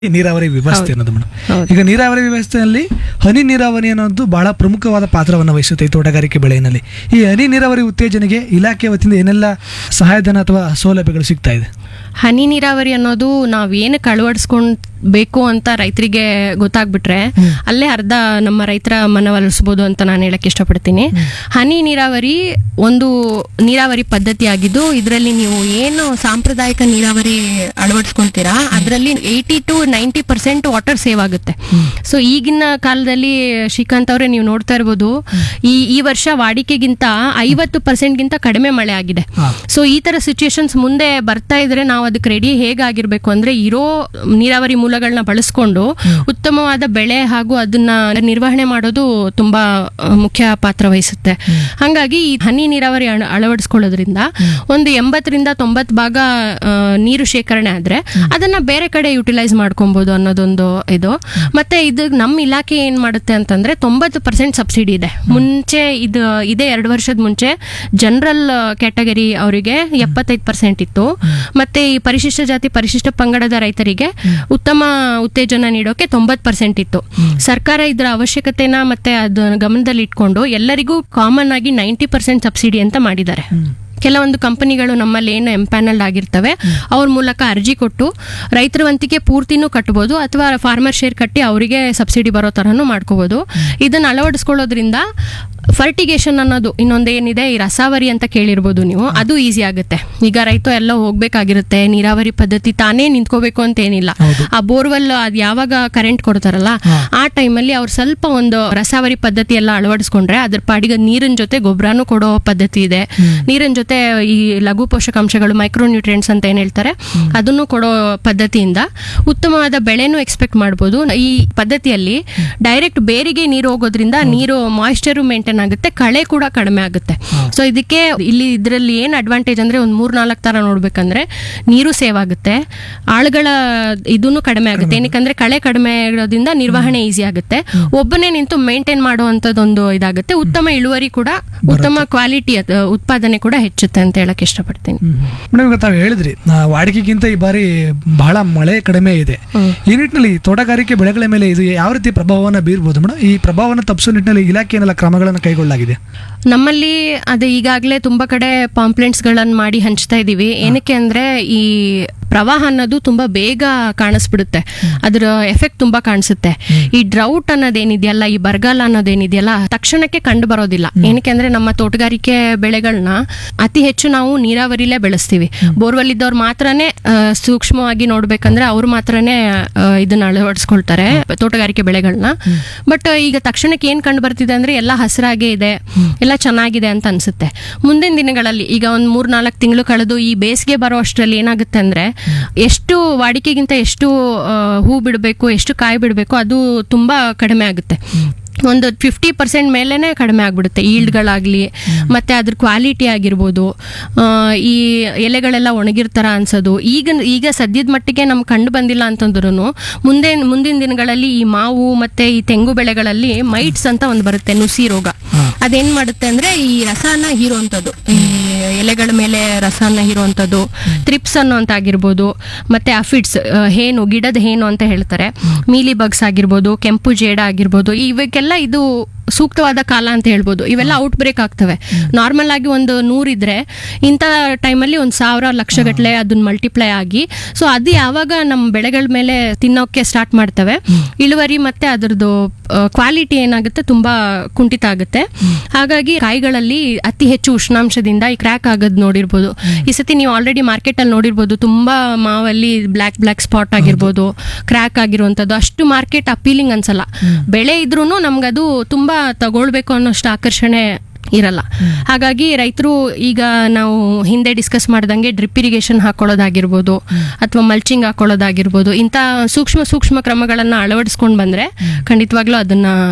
ಈ ನೀರಾವರಿ ವ್ಯವಸ್ಥೆ ಅನ್ನೋದು ಮೇಡಮ್ ಹೌದು. ಈಗ ನೀರಾವರಿ ವ್ಯವಸ್ಥೆಯಲ್ಲಿ ಹನಿ ನೀರಾವರಿ ಅನ್ನೋದು ಬಹಳ ಪ್ರಮುಖವಾದ ಪಾತ್ರವನ್ನು ವಹಿಸುತ್ತೆ ಈ ತೋಟಗಾರಿಕೆ ಬೆಳೆಯಲ್ಲಿ ಈ ಹನಿ ನೀರಾವರಿ ಉತ್ತೇಜನೆಗೆ ಇಲಾಖೆ ವತಿಯಿಂದ ಏನೆಲ್ಲ ಸಹಾಯಧನ ಅಥವಾ ಸೌಲಭ್ಯಗಳು ಸಿಗ್ತಾ ಇದೆ ಹನಿ ನೀರಾವರಿ ಅನ್ನೋದು ನಾವ್ ಏನಕ್ಕೆ ಅಳವಡಿಸ್ಕೊಳ್ಬೇಕು ಅಂತ ರೈತರಿಗೆ ಗೊತ್ತಾಗ್ಬಿಟ್ರೆ ಅಲ್ಲೇ ಅರ್ಧ ನಮ್ಮ ರೈತರ ಮನವೊಲಿಸ್ಬೋದು ಅಂತ ನಾನು ಹೇಳಕ್ ಇಷ್ಟಪಡ್ತೀನಿ ಹನಿ ನೀರಾವರಿ ಒಂದು ನೀರಾವರಿ ಪದ್ಧತಿ ಆಗಿದ್ದು ಇದರಲ್ಲಿ ನೀವು ಏನು ಸಾಂಪ್ರದಾಯಿಕ ನೀರಾವರಿ ಅಳವಡಿಸ್ಕೊಳ್ತೀರಾ ಅದರಲ್ಲಿ eighty to ninety percent water save ಆಗುತ್ತೆ ಸೊ ಈಗಿನ ಕಾಲದಲ್ಲಿ ಶ್ರೀಕಾಂತ್ ಅವರೇ ನೀವು ನೋಡ್ತಾ ಇರ್ಬೋದು ಈ ಈ ವರ್ಷ ವಾಡಿಕೆಗಿಂತ ಐವತ್ತು ಪರ್ಸೆಂಟ್ಗಿಂತ ಕಡಿಮೆ ಮಳೆ ಆಗಿದೆ ಹಾ. ಸೊ ಈ ತರ ಸಿಚುಯೇಷನ್ಸ್ ಮುಂದೆ ಬರ್ತಾ ಇದ್ರೆ ನಾವು ಅದಕ್ಕೆ ರೆಡಿ ಹೇಗಾಗಿರ್ಬೇಕು ಅಂದ್ರೆ ಇರೋ ನೀರಾವರಿ ಮೂಲಗಳನ್ನ ಬಳಸ್ಕೊಂಡು ಉತ್ತಮವಾದ ಬೆಳೆ ಹಾಗೂ ಅದನ್ನ ನಿರ್ವಹಣೆ ಮಾಡೋದು ತುಂಬಾ ಆ, ಮುಖ್ಯ ಪಾತ್ರ ವಹಿಸುತ್ತೆ ಹಾಗಾಗಿ ಈ ಹನಿ ನೀರಾವರಿ ಅಳ- ಅಳವಡಿಸ್ಕೊಳ್ಳೋದ್ರಿಂದ ಒಂದು ಎಂಬತ್ತರಿಂದ ತೊಂಬತ್ತು ಭಾಗ ಆ, ನೀರು ಶೇಖರಣೆ ಆದ್ರೆ ಅದನ್ನ ಬೇರೆ ಕಡೆ ಯುಟಿಲೈಸ್ ಮಾಡ್ಕೊಬಹುದು ಅನ್ನೋದೊಂದು ಇದು ಮತ್ತೆ ಇದು ನಮ್ಮ ಇಲಾಖೆ ಏನ್ ಮಾಡುತ್ತೆ ಅಂತಂದ್ರೆ ತೊಂಬತ್ತು ಪರ್ಸೆಂಟ್ ಸಬ್ಸಿಡಿ ಇದೆ ಮುಂಚೆ ಇದು ಇದೇ ಎರಡು ವರ್ಷದ ಮುಂಚೆ ಜನರಲ್ ಕ್ಯಾಟಗರಿ ಅವರಿಗೆ ಎಪ್ಪತ್ತೈದು ಪರ್ಸೆಂಟ್ ಇತ್ತು ಮತ್ತೆ ಈ ಪರಿಶಿಷ್ಟ ಜಾತಿ ಪರಿಶಿಷ್ಟ ಪಂಗಡದ ರೈತರಿಗೆ ಉತ್ತಮ ಉತ್ತೇಜನ ನೀಡೋಕೆ ತೊಂಬತ್ ಪರ್ಸೆಂಟ್ ಇತ್ತು ಸರ್ಕಾರ ಇದರ ಅವಶ್ಯಕತೆನ ಮತ್ತೆ ಅದನ್ನ ಗಮನದಲ್ಲಿ ಇಟ್ಕೊಂಡು ಎಲ್ಲರಿಗೂ ಕಾಮನ್ ಆಗಿ ನೈಂಟಿ ಪರ್ಸೆಂಟ್ ಸಬ್ಸಿಡಿ ಅಂತ ಮಾಡಿದ್ದಾರೆ ಕೆಲವೊಂದು ಕಂಪನಿಗಳು ನಮ್ಮಲ್ಲಿ ಏನು ಎಂಪ್ಯಾನಲ್ಡ್ ಆಗಿರ್ತವೆ ಅವ್ರ ಮೂಲಕ ಅರ್ಜಿ ಕೊಟ್ಟು ರೈತರ ವಂತಿಗೆ ಪೂರ್ತಿನೂ ಕಟ್ಬೋದು ಅಥವಾ ಫಾರ್ಮರ್ ಶೇರ್ ಕಟ್ಟಿ ಅವರಿಗೆ ಸಬ್ಸಿಡಿ ಬರೋ ಥರನೂ ಮಾಡ್ಕೋಬೋದು ಇದನ್ನ ಅಳವಡಿಸ್ಕೊಳ್ಳೋದ್ರಿಂದ ಫರ್ಟಿಗೇಷನ್ ಅನ್ನೋದು ಇನ್ನೊಂದು ಏನಿದೆ ಈ ರಸಾವರಿ ಅಂತ ಕೇಳಿರ್ಬೋದು ನೀವು ಅದು ಈಸಿ ಆಗುತ್ತೆ ಈಗ ರೈತ ಎಲ್ಲ ಹೋಗ್ಬೇಕಾಗಿರುತ್ತೆ ನೀರಾವರಿ ಪದ್ಧತಿ ತಾನೇ ನಿಂತ್ಕೋಬೇಕು ಅಂತ ಏನಿಲ್ಲ ಹೌದು. ಆ ಬೋರ್ವೆಲ್ ಅದ್ ಯಾವಾಗ ಕರೆಂಟ್ ಕೊಡ್ತಾರಲ್ಲ ಆ ಟೈಮಲ್ಲಿ ಅವ್ರು ಸ್ವಲ್ಪ ಒಂದು ರಸಾವರಿ ಪದ್ಧತಿ ಎಲ್ಲ ಅಳವಡಿಸ್ಕೊಂಡ್ರೆ ಅದ್ರ ಪಾಡಿಗೆ ನೀರಿನ ಜೊತೆ ಗೊಬ್ಬರನೂ ಕೊಡೋ ಪದ್ಧತಿ ಇದೆ ನೀರಿನ ಜೊತೆ ಈ ಲಘು ಪೋಷಕಾಂಶಗಳು ಮೈಕ್ರೋ ನ್ಯೂಟ್ರಿಯೆಂಟ್ಸ್ ಅಂತ ಏನ್ ಹೇಳ್ತಾರೆ ಅದನ್ನು ಕೊಡೋ ಪದ್ಧತಿಯಿಂದ ಉತ್ತಮವಾದ ಬೆಳೆನೂ ಎಕ್ಸ್ಪೆಕ್ಟ್ ಮಾಡ್ಬೋದು ಈ ಪದ್ಧತಿಯಲ್ಲಿ ಡೈರೆಕ್ಟ್ ಬೇರಿಗೆ ನೀರು ಹೋಗೋದ್ರಿಂದ ನೀರು ಮಾಯಿಶ್ಚರು ಮೇಂಟೈನ್ ಆಗುತ್ತೆ ಕಳೆ ಕೂಡ ಕಡಿಮೆ ಆಗುತ್ತೆ ಸೊ ಇದಕ್ಕೆ ಇಲ್ಲಿ ಇದರಲ್ಲಿ ಏನ್ ಅಡ್ವಾಂಟೇಜ್ ಅಂದ್ರೆ ಒಂದ್ ಮೂರ್ ನಾಲ್ಕು ತರ ನೋಡ್ಬೇಕಂದ್ರೆ ನೀರು ಸೇವ್ ಆಗುತ್ತೆ ಆಳುಗಳ ಇದನ್ನು ಕಡಿಮೆ ಆಗುತ್ತೆ ಏನಕ್ಕಂದ್ರೆ ಕಳೆ ಕಡಿಮೆ ಇರೋದ್ರಿಂದ ನಿರ್ವಹಣೆ ಈಸಿ ಆಗುತ್ತೆ ಒಬ್ಬನೇ ನಿಂತು ಮೇಂಟೈನ್ ಮಾಡುವಂತದೊಂದು ಇದಾಗುತ್ತೆ ಉತ್ತಮ ಇಳುವರಿ ಕೂಡ ಉತ್ತಮ ಕ್ವಾಲಿಟಿ ಉತ್ಪಾದನೆ ಕೂಡ ಹೆಚ್ಚುತ್ತೆ ಅಂತ ಹೇಳಕ್ ಇಷ್ಟಪಡ್ತೀನಿ ಮೇಡಮ್ ಈಗ ತಾವು ಹೇಳಿದ್ರಿ ಆ, ವಾಡಿಕೆಗಿಂತ ಈ ಬಾರಿ ಬಹಳ ಮಳೆ ಕಡಿಮೆ ಇದೆ ಈ ನಿಟ್ಟಿನಲ್ಲಿ ತೋಟಗಾರಿಕೆ ಬೆಳೆಗಳ ಮೇಲೆ ಇದು ಯಾವ ರೀತಿ ಪ್ರಭಾವವನ್ನು ಬೀರ್ಬೋದು ಮೇಡಮ್ ಈ ಪ್ರಭಾವವನ್ನು ತಪ್ಪಿಸೋ ನಿಟ್ಟಿನಲ್ಲಿ ಇಲಾಖೆ ಏನೆಲ್ಲ ಕ್ರಮಗಳನ್ನು ಕೈಗೊಳ್ಳಲಾಗಿದೆ ನಮ್ಮಲ್ಲಿ ಅದು ಈಗಾಗಲೇ ತುಂಬಾ ಕಡೆ ಪಾಂಪ್ಲೆಂಟ್ಸ್ ಗಳನ್ನ ಮಾಡಿ ಹಂಚ್ತಾ ಇದೀವಿ ಏನಕ್ಕೆ ಅಂದ್ರೆ ಈ ಪ್ರವಾಹ ಅನ್ನೋದು ತುಂಬಾ ಬೇಗ ಕಾಣಿಸ್ಬಿಡುತ್ತೆ ಅದ್ರ ಎಫೆಕ್ಟ್ ತುಂಬಾ ಕಾಣಿಸುತ್ತೆ ಈ ಡ್ರೌಟ್ ಅನ್ನೋದೇನಿದೆಯಲ್ಲ ಈ ಬರಗಾಲ ಅನ್ನೋದೇನಿದೆಯಲ್ಲ ತಕ್ಷಣಕ್ಕೆ ಕಂಡು ಬರೋದಿಲ್ಲ ಏನಕ್ಕೆ ಅಂದ್ರೆ ನಮ್ಮ ತೋಟಗಾರಿಕೆ ಬೆಳೆಗಳನ್ನ ಅತಿ ಹೆಚ್ಚು ನಾವು ನೀರಾವರಿಲೇ ಬೆಳೆಸ್ತೀವಿ ಬೋರ್ವೆಲ್ ಇದ್ದವ್ರು ಮಾತ್ರನೇ ಆ, ಸೂಕ್ಷ್ಮವಾಗಿ ನೋಡ್ಬೇಕಂದ್ರೆ ಅವ್ರು ಮಾತ್ರನೇ ಆ, ಇದನ್ನ ಅಳವಡಿಸ್ಕೊಳ್ತಾರೆ ತೋಟಗಾರಿಕೆ ಬೆಳೆಗಳನ್ನ ಬಟ್ ಈಗ ತಕ್ಷಣಕ್ಕೆ ಏನ್ ಕಂಡು ಬರ್ತಿದೆ ಅಂದ್ರೆ ಎಲ್ಲ ಹಸಿರಾಗೇ ಇದೆ ಎಲ್ಲ ಚೆನ್ನಾಗಿದೆ ಅಂತ ಅನ್ಸುತ್ತೆ ಮುಂದಿನ ದಿನಗಳಲ್ಲಿ ಈಗ ಒಂದ್ ಮೂರ್ ನಾಲ್ಕು ತಿಂಗಳು ಕಳೆದು ಈ ಬೇಸಿಗೆ ಬರೋ ಅಷ್ಟರಲ್ಲಿ ಏನಾಗುತ್ತೆ ಅಂದ್ರೆ ಎಷ್ಟು ವಾಡಿಕೆಗಿಂತ ಎಷ್ಟು ಆ, ಹೂ ಬಿಡಬೇಕು ಎಷ್ಟು ಕಾಯಿ ಬಿಡಬೇಕು ಅದು ತುಂಬಾ ಕಡಿಮೆ ಆಗುತ್ತೆ ಒಂದು ಫಿಫ್ಟಿ ಪರ್ಸೆಂಟ್ ಮೇಲೇನೆ ಕಡಿಮೆ ಆಗ್ಬಿಡುತ್ತೆ ಈಲ್ಡ್ಗಳಾಗ್ಲಿ ಮತ್ತೆ ಅದ್ರ ಕ್ವಾಲಿಟಿ ಆಗಿರ್ಬೋದು ಆ, ಈ ಎಲೆಗಳೆಲ್ಲ ಒಣಗಿರ್ತಾರ ಅನ್ಸೋದು ಈಗ ಈಗ ಸದ್ಯದ ಮಟ್ಟಿಗೆ ನಮ್ಗೆ ಕಂಡು ಬಂದಿಲ್ಲ ಅಂತಂದ್ರೂ ಮುಂದೆ ಮುಂದಿನ ದಿನಗಳಲ್ಲಿ ಈ ಮಾವು ಮತ್ತೆ ಈ ತೆಂಗು ಬೆಳೆಗಳಲ್ಲಿ ಮೈಟ್ಸ್ ಅಂತ ಒಂದು ಬರುತ್ತೆ ನುಸಿ ರೋಗ ಅದೇನ್ ಮಾಡುತ್ತೆ ಅಂದ್ರೆ ಈ ರಸನ ಹೀರುವಂಥದ್ದು ಈ ಎಲೆಗಳ ಮೇಲೆ ರಸನ ಹೀರುವಂಥದ್ದು ತ್ರಿಪ್ಸ್ ಅನ್ನೋಂತ ಆಗಿರ್ಬೋದು ಮತ್ತೆ ಅಫಿಡ್ಸ್ ಹೇನು ಗಿಡದ ಹೇನು ಅಂತ ಹೇಳ್ತಾರೆ ಮೀಲಿ ಬಗ್ಸ್ ಆಗಿರ್ಬೋದು ಕೆಂಪು ಜೇಡ ಆಗಿರ್ಬೋದು ಇವಕ್ಕೆಲ್ಲ ಇದು ಸೂಕ್ತವಾದ ಕಾಲ ಅಂತ ಹೇಳ್ಬೋದು ಇವೆಲ್ಲ ಔಟ್ ಬ್ರೇಕ್ ಆಗ್ತವೆ ನಾರ್ಮಲ್ ಆಗಿ ಒಂದು ನೂರಿದ್ರೆ ಇಂಥ ಟೈಮಲ್ಲಿ ಒಂದು ಸಾವಿರ ಲಕ್ಷ ಗಟ್ಟಲೆ ಅದನ್ನ ಮಲ್ಟಿಪ್ಲೈ ಆಗಿ ಸೊ ಅದು ಯಾವಾಗ ನಮ್ಮ ಬೆಳೆಗಳ ಮೇಲೆ ತಿನ್ನೋಕೆ ಸ್ಟಾರ್ಟ್ ಮಾಡ್ತವೆ ಇಳುವರಿ ಮತ್ತೆ ಅದ್ರದ್ದು ಕ್ವಾಲಿಟಿ ಏನಾಗುತ್ತೆ ತುಂಬಾ ಕುಂಠಿತ ಆಗುತ್ತೆ ಹಾಗಾಗಿ ಕಾಯಿಗಳಲ್ಲಿ ಅತಿ ಹೆಚ್ಚು ಉಷ್ಣಾಂಶದಿಂದ ಈ ಕ್ರ್ಯಾಕ್ ಆಗೋದು ನೋಡಿರ್ಬೋದು ಈ ಸತಿ ನೀವು ಆಲ್ರೆಡಿ ಮಾರ್ಕೆಟಲ್ಲಿ ನೋಡಿರ್ಬೋದು ತುಂಬಾ ಮಾವಲ್ಲಿ ಬ್ಲ್ಯಾಕ್ ಬ್ಲ್ಯಾಕ್ ಸ್ಪಾಟ್ ಆಗಿರ್ಬೋದು ಕ್ರ್ಯಾಕ್ ಆಗಿರುವಂಥದ್ದು ಅಷ್ಟು ಮಾರ್ಕೆಟ್ ಅಪೀಲಿಂಗ್ ಅನ್ಸಲ್ಲ ಬೆಳೆ ಇದ್ರೂ ನಮ್ಗದು ತುಂಬಾ ತಗೊಳ್ಬೇಕು ಅನ್ನೋಷ್ಟು ಆಕರ್ಷಣೆ ಇರಲ್ಲ ಹಾಗಾಗಿ ರೈತರು ಈಗ ನಾವು ಹಿಂದೆ ಡಿಸ್ಕಸ್ ಮಾಡ್ದಂಗೆ ಡ್ರಿಪ್ ಇರಿಗೇಷನ್ ಹಾಕೊಳ್ಳೋದಾಗಿರ್ಬೋದು ಅಥವಾ ಮಲ್ಚಿಂಗ್ ಹಾಕೊಳ್ಳೋದಾಗಿರ್ಬೋದು ಇಂಥ ಸೂಕ್ಷ್ಮ ಸೂಕ್ಷ್ಮ ಕ್ರಮಗಳನ್ನ ಅಳವಡಿಸ್ಕೊಂಡು ಬಂದ್ರೆ ಖಂಡಿತವಾಗ್ಲೂ ಅದನ್ನ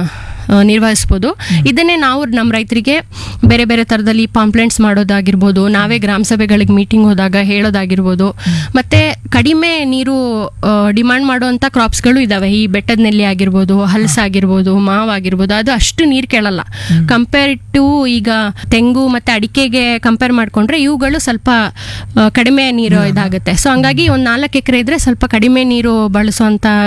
ಆ, ನಿರ್ವಹಿಸ್ಬೋದು ಇದನ್ನೇ ನಾವು ನಮ್ಮ ರೈತರಿಗೆ ಬೇರೆ ಬೇರೆ ಥರದಲ್ಲಿ ಪಾಂಪ್ಲೆಂಟ್ಸ್ ಮಾಡೋದಾಗಿರ್ಬೋದು ನಾವೇ ಗ್ರಾಮ ಸಭೆಗಳಿಗೆ ಮೀಟಿಂಗ್ ಹೋದಾಗ ಹೇಳೋದಾಗಿರ್ಬೋದು ಮತ್ತೆ ಕಡಿಮೆ ನೀರು ಡಿಮಾಂಡ್ ಮಾಡುವಂಥ ಕ್ರಾಪ್ಸ್ಗಳು ಇದಾವೆ ಈ ಬೆಟ್ಟದ ನೆಲ್ಲಿ ಆಗಿರ್ಬೋದು ಹಲಸಾಗಿರ್ಬೋದು ಮಾವ್ ಆಗಿರ್ಬೋದು ಅದು ಅಷ್ಟು ನೀರು ಕೇಳಲ್ಲ ಕಂಪೇರ್ ಟು ಈಗ ತೆಂಗು ಮತ್ತೆ ಅಡಿಕೆಗೆ ಕಂಪೇರ್ ಮಾಡ್ಕೊಂಡ್ರೆ ಇವುಗಳು ಸ್ವಲ್ಪ ಆ, ಕಡಿಮೆ ನೀರು ಇದಾಗುತ್ತೆ ಸೊ ಹಂಗಾಗಿ ಒಂದು ನಾಲ್ಕು ಎಕರೆ ಇದ್ರೆ ಸ್ವಲ್ಪ ಕಡಿಮೆ ನೀರು ಬಳಸುವಂತ